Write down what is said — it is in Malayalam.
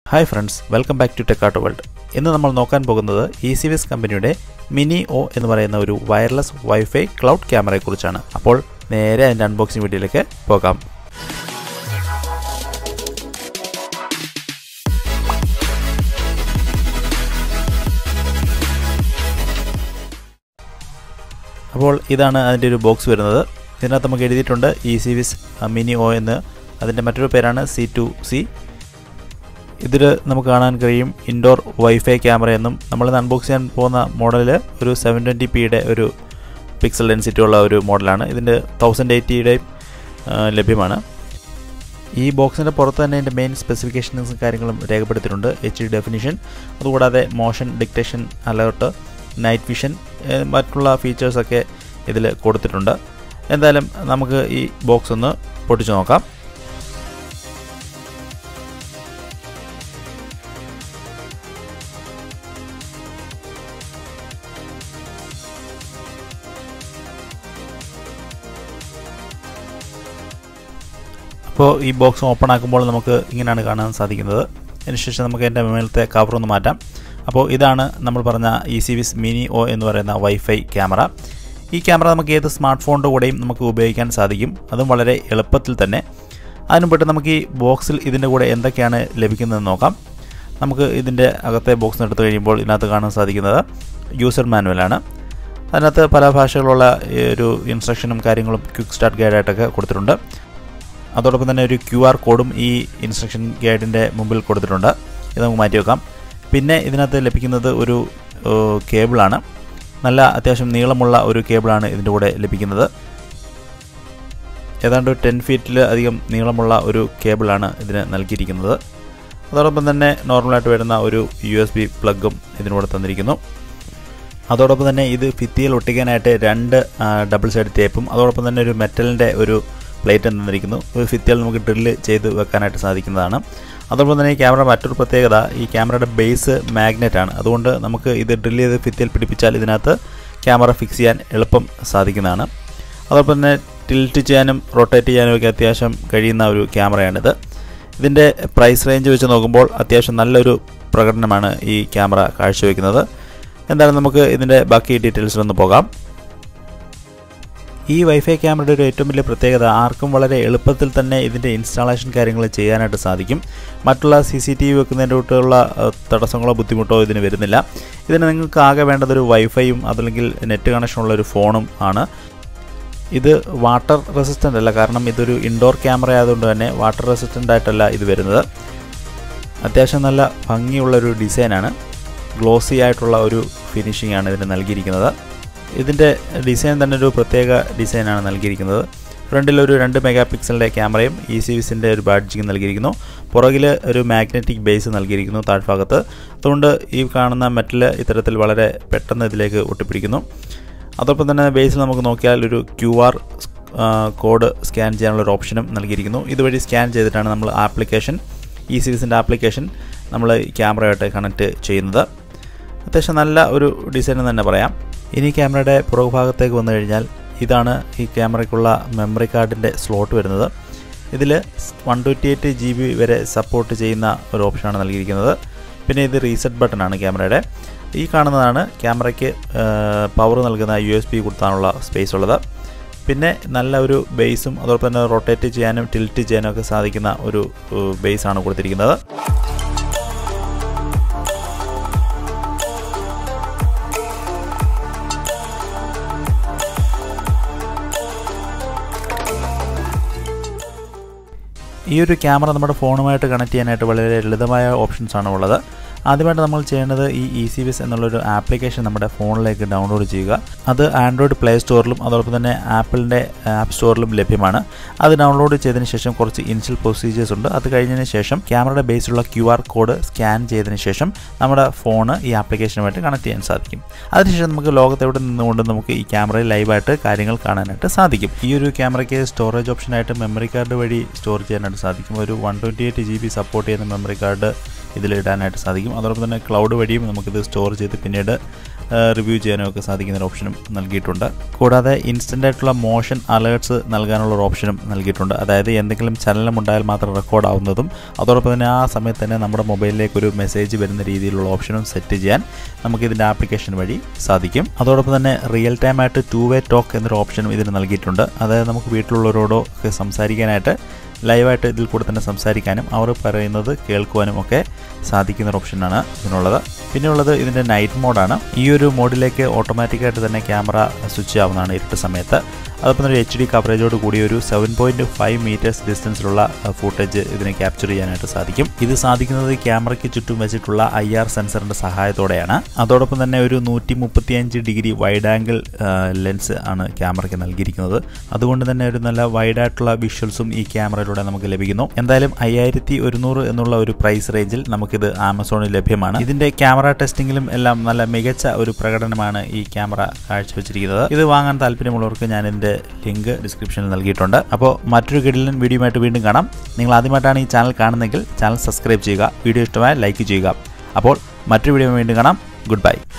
hi friends welcome back to tech auto world ഇന്ന് നമ്മൾ നോക്കാൻ പോകുന്നത് ഇ സി വിസ് കമ്പനിയുടെ മിനി ഒ എന്ന് പറയുന്ന ഒരു വയർലെസ് വൈഫൈ ക്ലൗഡ് ക്യാമറയെക്കുറിച്ചാണ് അപ്പോൾ നേരെ അതിൻ്റെ അൺബോക്സിംഗ് വീഡിയോയിലേക്ക് പോകാം അപ്പോൾ ഇതാണ് അതിൻ്റെ ഒരു ബോക്സ് വരുന്നത് ഇതിനകത്ത് നമുക്ക് എഴുതിയിട്ടുണ്ട് ഇ സി വിസ് മിനി ഒ എന്ന് അതിൻ്റെ മറ്റൊരു പേരാണ് സി ടു സി ഇതിൽ നമുക്ക് കാണാൻ കഴിയും ഇൻഡോർ വൈഫൈ ക്യാമറ എന്നും നമ്മൾ അൺബോക്സ് ചെയ്യാൻ പോകുന്ന മോഡലിൽ ഒരു സെവൻ ട്വൻറ്റി പിയുടെ ഒരു പിക്സൽ ഡെൻസിറ്റി ഉള്ള ഒരു മോഡലാണ് ഇതിൻ്റെ തൗസൻഡ് എയ്റ്റിയുടെയും ലഭ്യമാണ് ഈ ബോക്സിൻ്റെ പുറത്ത് തന്നെ ഇതിൻ്റെ മെയിൻ സ്പെസിഫിക്കേഷൻസും കാര്യങ്ങളും രേഖപ്പെടുത്തിയിട്ടുണ്ട് എച്ച് ഡി ഡെഫിനിഷൻ അതുകൂടാതെ motion detection alert night vision മറ്റുള്ള ഫീച്ചേഴ്സൊക്കെ ഇതിൽ കൊടുത്തിട്ടുണ്ട് എന്തായാലും നമുക്ക് ഈ ബോക്സ് ഒന്ന് പൊട്ടിച്ചു നോക്കാം അപ്പോൾ ഈ ബോക്സ് ഓപ്പൺ ആക്കുമ്പോൾ നമുക്ക് ഇങ്ങനെയാണ് കാണാൻ സാധിക്കുന്നത് അതിനുശേഷം നമുക്ക് എൻ്റെ മേലത്തെ കവർ ഒന്ന് മാറ്റാം അപ്പോൾ ഇതാണ് നമ്മൾ പറഞ്ഞ ഇ സി വിസ് മിനി ഒ എന്ന് പറയുന്ന വൈഫൈ ക്യാമറ ഈ ക്യാമറ നമുക്ക് ഏത് സ്മാർട്ട് ഫോണിൻ്റെ കൂടെയും നമുക്ക് ഉപയോഗിക്കാൻ സാധിക്കും അതും വളരെ എളുപ്പത്തിൽ തന്നെ അതിനു മുമ്പിട്ട് നമുക്ക് ഈ ബോക്സിൽ ഇതിൻ്റെ കൂടെ എന്തൊക്കെയാണ് ലഭിക്കുന്നതെന്ന് നോക്കാം നമുക്ക് ഇതിൻ്റെ അകത്തെ ബോക്സ് എടുത്തു കഴിയുമ്പോൾ ഇതിനകത്ത് കാണാൻ സാധിക്കുന്നത് യൂസർ മാനുവലാണ് അതിനകത്ത് പല ഭാഷകളുള്ള ഒരു ഇൻസ്ട്രക്ഷനും കാര്യങ്ങളും ക്വിക്ക് സ്റ്റാർട്ട് ഗൈഡായിട്ടൊക്കെ കൊടുത്തിട്ടുണ്ട് അതോടൊപ്പം തന്നെ ഒരു ക്യു ആർ കോഡും ഈ ഇൻസ്ട്രക്ഷൻ ഗൈഡിൻ്റെ മുമ്പിൽ കൊടുത്തിട്ടുണ്ട് ഇത് നമുക്ക് മാറ്റി വെക്കാം പിന്നെ ഇതിനകത്ത് ലഭിക്കുന്നത് ഒരു കേബിളാണ് നല്ല അത്യാവശ്യം നീളമുള്ള ഒരു കേബിളാണ് ഇതിൻ്റെ കൂടെ ലഭിക്കുന്നത് ഏതാണ്ട് ടെൻ ഫീറ്റിൽ അധികം നീളമുള്ള ഒരു കേബിളാണ് ഇതിന് നൽകിയിരിക്കുന്നത് അതോടൊപ്പം തന്നെ നോർമലായിട്ട് വരുന്ന ഒരു യു എസ് ബി പ്ലഗും ഇതിനൂടെ തന്നിരിക്കുന്നു അതോടൊപ്പം തന്നെ ഇത് ഭിത്തിയിൽ ഒട്ടിക്കാനായിട്ട് രണ്ട് ഡബിൾ സൈഡ് ടേപ്പും അതോടൊപ്പം തന്നെ ഒരു മെറ്റലിൻ്റെ ഒരു പ്ലേറ്റ് തന്നിരിക്കുന്നു ഒരു ഭിത്തിയിൽ നമുക്ക് ഡ്രില്ല് ചെയ്ത് വെക്കാനായിട്ട് സാധിക്കുന്നതാണ് അതോടൊപ്പം തന്നെ ഈ ക്യാമറ മറ്റൊരു പ്രത്യേകത ഈ ക്യാമറയുടെ ബേസ് മാഗ്നറ്റ് ആണ് അതുകൊണ്ട് നമുക്ക് ഇത് ഡ്രില്ല് ചെയ്ത് ഭിത്തിയിൽ പിടിപ്പിച്ചാൽ ഇതിനകത്ത് ക്യാമറ ഫിക്സ് ചെയ്യാൻ എളുപ്പം സാധിക്കുന്നതാണ് അതോടൊപ്പം തന്നെ ടിൽറ്റ് ചെയ്യാനും റൊട്ടേറ്റ് ചെയ്യാനും ഒക്കെ അത്യാവശ്യം കഴിയുന്ന ഒരു ക്യാമറയാണിത് ഇതിൻ്റെ പ്രൈസ് റേഞ്ച് വെച്ച് നോക്കുമ്പോൾ അത്യാവശ്യം നല്ലൊരു പ്രകടനമാണ് ഈ ക്യാമറ കാഴ്ചവെക്കുന്നത് എന്തായാലും നമുക്ക് ഇതിൻ്റെ ബാക്കി ഡീറ്റെയിൽസിലൊന്ന് പോകാം ഈ വൈഫൈ ക്യാമറയുടെ ഒരു ഏറ്റവും വലിയ പ്രത്യേകത ആർക്കും വളരെ എളുപ്പത്തിൽ തന്നെ ഇതിൻ്റെ ഇൻസ്റ്റാളേഷൻ കാര്യങ്ങൾ ചെയ്യാനായിട്ട് സാധിക്കും മറ്റുള്ള സി സി ടി വി വെക്കുന്നതിൻ്റെ കൂട്ടുള്ള തടസ്സങ്ങളോ ബുദ്ധിമുട്ടോ ഇതിന് വരുന്നില്ല ഇതിന് നിങ്ങൾക്ക് ആകെ വേണ്ടത് ഒരു വൈഫൈയും അതല്ലെങ്കിൽ നെറ്റ് കണക്ഷനുള്ള ഒരു ഫോണും ആണ് ഇത് വാട്ടർ റെസിസ്റ്റൻ്റ് അല്ല കാരണം ഇതൊരു ഇൻഡോർ ക്യാമറ ആയതുകൊണ്ട് തന്നെ വാട്ടർ റെസിസ്റ്റൻ്റ് ആയിട്ടല്ല ഇത് വരുന്നത് അത്യാവശ്യം നല്ല ഭംഗിയുള്ളൊരു ഡിസൈനാണ് ഗ്ലോസി ആയിട്ടുള്ള ഒരു ഫിനിഷിംഗ് ആണ് ഇതിന് നൽകിയിരിക്കുന്നത് ഇതിൻ്റെ ഡിസൈൻ തന്നെ ഒരു പ്രത്യേക ഡിസൈനാണ് നൽകിയിരിക്കുന്നത് ഫ്രണ്ടിൽ ഒരു രണ്ട് മെഗാ പിക്സലിൻ്റെ ക്യാമറയും ഇ സി വിസിൻ്റെ ഒരു ബാഡ്ജിങ് നൽകിയിരിക്കുന്നു പുറകിൽ ഒരു മാഗ്നറ്റിക് ബേസ് നൽകിയിരിക്കുന്നു താഴ്ഭാഗത്ത് അതുകൊണ്ട് ഈ കാണുന്ന മെറ്റൽ ഇത്തരത്തിൽ വളരെ പെട്ടെന്ന് ഇതിലേക്ക് ഒട്ടിപ്പിടിക്കുന്നു അതോടൊപ്പം തന്നെ ബേസിൽ നമുക്ക് നോക്കിയാൽ ഒരു ക്യു ആർ കോഡ് സ്കാൻ ചെയ്യാനുള്ള ഒരു ഓപ്ഷനും നൽകിയിരിക്കുന്നു ഇതുവഴി സ്കാൻ ചെയ്തിട്ടാണ് നമ്മൾ ആപ്ലിക്കേഷൻ ഇ സി വിസിൻ്റെ ആപ്ലിക്കേഷൻ നമ്മൾ ക്യാമറയായിട്ട് കണക്ട് ചെയ്യുന്നത് അത്യാവശ്യം നല്ല ഒരു ഡിസൈൻ എന്ന് തന്നെ പറയാം ഇനി ക്യാമറയുടെ പുറകുഭാഗത്തേക്ക് വന്നു കഴിഞ്ഞാൽ ഇതാണ് ഈ ക്യാമറയ്ക്കുള്ള മെമ്മറി കാർഡിൻ്റെ സ്ലോട്ട് വരുന്നത് ഇതിൽ one twenty eight G B വരെ സപ്പോർട്ട് ചെയ്യുന്ന ഒരു ഓപ്ഷനാണ് നൽകിയിരിക്കുന്നത് പിന്നെ ഇത് റീസെറ്റ് ബട്ടണാണ് ക്യാമറയുടെ ഈ കാണുന്നതാണ് ക്യാമറയ്ക്ക് പവർ നൽകുന്ന യു എസ് ബി കൊടുത്താനുള്ള സ്പേസ് ഉള്ളത് പിന്നെ നല്ല ഒരു ബേസും അതോടൊപ്പം തന്നെ റൊട്ടേറ്റ് ചെയ്യാനും ടിൽറ്റ് ചെയ്യാനും ഒക്കെ സാധിക്കുന്ന ഒരു ബേസാണ് കൊടുത്തിരിക്കുന്നത് ഈ ഒരു ക്യാമറ നമ്മുടെ ഫോണുമായിട്ട് കണക്ട് ചെയ്യാനായിട്ട് വളരെ ലളിതമായ ഓപ്ഷൻസ് ആണ് ഉള്ളത് ആദ്യമായിട്ട് നമ്മൾ ചെയ്യേണ്ടത് ഈ ഇ സി വിസ് എന്നുള്ളൊരു ആപ്ലിക്കേഷൻ നമ്മുടെ ഫോണിലേക്ക് ഡൗൺലോഡ് ചെയ്യുക അത് ആൻഡ്രോയിഡ് പ്ലേ സ്റ്റോറിലും അതോടൊപ്പം തന്നെ ആപ്പിളിൻ്റെ ആപ്പ് സ്റ്റോറിലും ലഭ്യമാണ് അത് ഡൗൺലോഡ് ചെയ്തതിന് ശേഷം കുറച്ച് ഇനിഷ്യൽ പ്രൊസീജിയേഴ്സ് ഉണ്ട് അത് കഴിഞ്ഞതിന് ശേഷം ക്യാമറയുടെ ബേസിലുള്ള ക്യു ആർ കോഡ് സ്കാൻ ചെയ്തതിന് ശേഷം നമ്മുടെ ഫോണ് ഈ ആപ്ലിക്കേഷനുമായിട്ട് കണക്ട് ചെയ്യാൻ സാധിക്കും അതിനുശേഷം നമുക്ക് ലോകത്തെവിടെ നിന്നുകൊണ്ട് നമുക്ക് ഈ ക്യാമറയിൽ ലൈവായിട്ട് കാര്യങ്ങൾ കാണാനായിട്ട് സാധിക്കും ഈ ഒരു ക്യാമറയ്ക്ക് സ്റ്റോറേജ് ഓപ്ഷനായിട്ട് മെമ്മറി കാർഡ് വഴി സ്റ്റോർ ചെയ്യാനായിട്ട് സാധിക്കും ഒരു one twenty eight G B support ചെയ്യുന്ന മെമ്മറി കാർഡ് ഇതിൽ ഇടാനായിട്ട് സാധിക്കും അതോടൊപ്പം തന്നെ ക്ലൗഡ് വഴിയും നമുക്കിത് സ്റ്റോർ ചെയ്ത് പിന്നീട് റിവ്യൂ ചെയ്യാനും ഒക്കെ സാധിക്കുന്ന ഒരു ഓപ്ഷനും നൽകിയിട്ടുണ്ട് കൂടാതെ ഇൻസ്റ്റൻ്റ് ആയിട്ടുള്ള മോഷൻ അലേർട്സ് നൽകാനുള്ള ഒരു ഓപ്ഷനും നൽകിയിട്ടുണ്ട് അതായത് എന്തെങ്കിലും ചലനം ഉണ്ടായാൽ മാത്രം റെക്കോർഡ് ആവുന്നതും അതോടൊപ്പം തന്നെ ആ സമയത്ത് തന്നെ നമ്മുടെ മൊബൈലിലേക്ക് ഒരു മെസ്സേജ് വരുന്ന രീതിയിലുള്ള ഓപ്ഷനും സെറ്റ് ചെയ്യാൻ നമുക്ക് ഇതിൻ്റെ ആപ്ലിക്കേഷൻ വഴി സാധിക്കും അതോടൊപ്പം തന്നെ റിയൽ ടൈം ആയിട്ട് ടു വേ ടോക്ക് എന്നൊരു ഓപ്ഷനും ഇതിന് നൽകിയിട്ടുണ്ട് അതായത് നമുക്ക് വീട്ടിലുള്ളവരോടോ ഒക്കെ സംസാരിക്കാനായിട്ട് ലൈവായിട്ട് ഇതിൽ കൂടെ തന്നെ സംസാരിക്കാനും അവർ പറയുന്നത് കേൾക്കുവാനും ഒക്കെ സാധിക്കുന്ന ഒരു ഓപ്ഷനാണ് ഇതിനുള്ളത് പിന്നെയുള്ളത് ഇതിൻ്റെ നൈറ്റ് മോഡാണ് ഈ ഒരു മോഡിലേക്ക് ഓട്ടോമാറ്റിക്കായിട്ട് തന്നെ ക്യാമറ സ്വിച്ച് ആവുന്നതാണ് ഇരുട്ട് സമയത്ത് അതോടൊപ്പം തന്നെ എച്ച് ഡി കവറേജോട് കൂടി ഒരു സെവൻ പോയിൻറ്റ് ഫൈവ് മീറ്റേഴ്സ് ഡിസ്റ്റൻസിലുള്ള ഫുട്ടേജ് ഇതിനെ ക്യാപ്ചർ ചെയ്യാനായിട്ട് സാധിക്കും ഇത് സാധിക്കുന്നത് ക്യാമറയ്ക്ക് ചുറ്റും വെച്ചിട്ടുള്ള ഐ ആർ സെൻസറിൻ്റെ സഹായത്തോടെയാണ് അതോടൊപ്പം തന്നെ ഒരു നൂറ്റി മുപ്പത്തിയഞ്ച് ഡിഗ്രി വൈഡ് ആംഗിൾ ലെൻസ് ആണ് ക്യാമറയ്ക്ക് നൽകിയിരിക്കുന്നത് അതുകൊണ്ട് തന്നെ ഒരു നല്ല വൈഡായിട്ടുള്ള വിഷ്വൽസും ഈ ക്യാമറയിലൂടെ നമുക്ക് ലഭിക്കുന്നു എന്തായാലും അയ്യായിരത്തി ഒരുന്നൂറ് എന്നുള്ള ഒരു പ്രൈസ് റേഞ്ചിൽ നമുക്കിത് ആമസോണിൽ ലഭ്യമാണ് ഇതിൻ്റെ ക്യാമറ ടെസ്റ്റിങ്ങിലും എല്ലാം നല്ല മികച്ച ഒരു പ്രകടനമാണ് ഈ ക്യാമറ കാഴ്ചവെച്ചിരിക്കുന്നത് ഇത് വാങ്ങാൻ താല്പര്യമുള്ളവർക്ക് ഞാൻ ഇതിൻ്റെ ലിങ്ക് ഡിസ്ക്രിപ്ഷനിൽ നൽകിയിട്ടുണ്ട് അപ്പോൾ മറ്റൊരു കിടിലൻ വീഡിയോയുമായിട്ട് വീണ്ടും കാണാം നിങ്ങൾ ആദ്യമായിട്ടാണ് ഈ ചാനൽ കാണുന്നതെങ്കിൽ ചാനൽ സബ്സ്ക്രൈബ് ചെയ്യുക വീഡിയോ ഇഷ്ടമായ ലൈക്ക് ചെയ്യുക അപ്പോൾ മറ്റൊരു വീഡിയോ വീണ്ടും കാണാം ഗുഡ് ബൈ